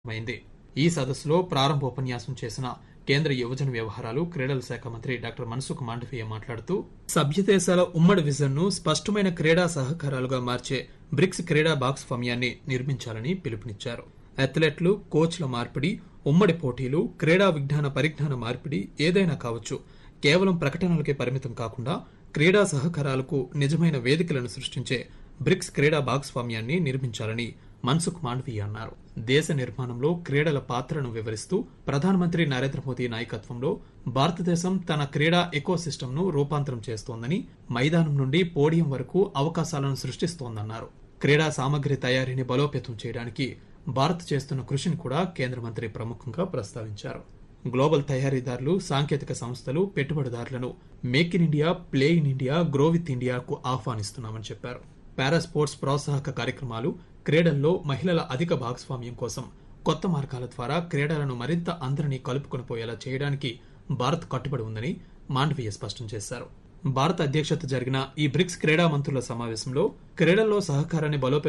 మైంది ఈ సదస్సులో ప్రారంభోపన్యాసం చేసిన కేంద్ర యువజన వ్యవహారాలు క్రీడల శాఖ మంత్రి డాక్టర్ మన్సుఖ్ మాండవీయ మాట్లాడుతూ సభ్య దేశాల ఉమ్మడి విజన్ ను స్పష్టమైన క్రీడా సహకారాలుగా మార్చే బ్రిక్స్ క్రీడా భాగస్వామ్యాన్ని నిర్మించాలని పిలుపునిచ్చారు అథ్లెట్లు కోచ్ల మార్పిడి ఉమ్మడి పోటీలు క్రీడా విజ్ఞాన పరిజ్ఞాన మార్పిడి ఏదైనా కావచ్చు కేవలం ప్రకటనలకే పరిమితం కాకుండా క్రీడా సహకారాలకు నిజమైన వేదికలను సృష్టించే బ్రిక్స్ క్రీడా భాగస్వామ్యాన్ని నిర్మించాలని మన్సుఖ్ మాండవీయ అన్నారు దేశ నిర్మాణంలో క్రీడల పాత్రను వివరిస్తూ ప్రధానమంత్రి నరేంద్ర మోదీ నాయకత్వంలో భారతదేశం తన క్రీడా ఎకో ను రూపాంతరం చేస్తోందని మైదానం నుండి పోడియం వరకు అవకాశాలను సృష్టిస్తోందన్నారు క్రీడా సామగ్రి తయారీని బలోపేతం చేయడానికి భారత్ చేస్తున్న కృషిని కూడా కేంద్ర మంత్రి ప్రముఖంగా ప్రస్తావించారు గ్లోబల్ తయారీదారులు సాంకేతిక సంస్థలు పెట్టుబడిదారులను make in India play in India grow with ఇండియాకు ఆహ్వానిస్తున్నామని చెప్పారు పారా స్పోర్ట్స్ ప్రోత్సాహక కార్యక్రమాలు క్రీడల్లో మహిళల అధిక భాగస్వామ్యం కోసం కొత్త మార్గాల ద్వారా క్రీడలను మరింత అందరినీ కలుపుకొని పోయేలా చేయడానికి భారత్ కట్టుబడి ఉందని మాండవీయ స్పష్టం చేశారు భారత అధ్యక్షత జరిగిన ఈ బ్రిక్స్ క్రీడా మంత్రుల సమావేశంలో క్రీడల్లో సహకారాన్ని బలోపేతం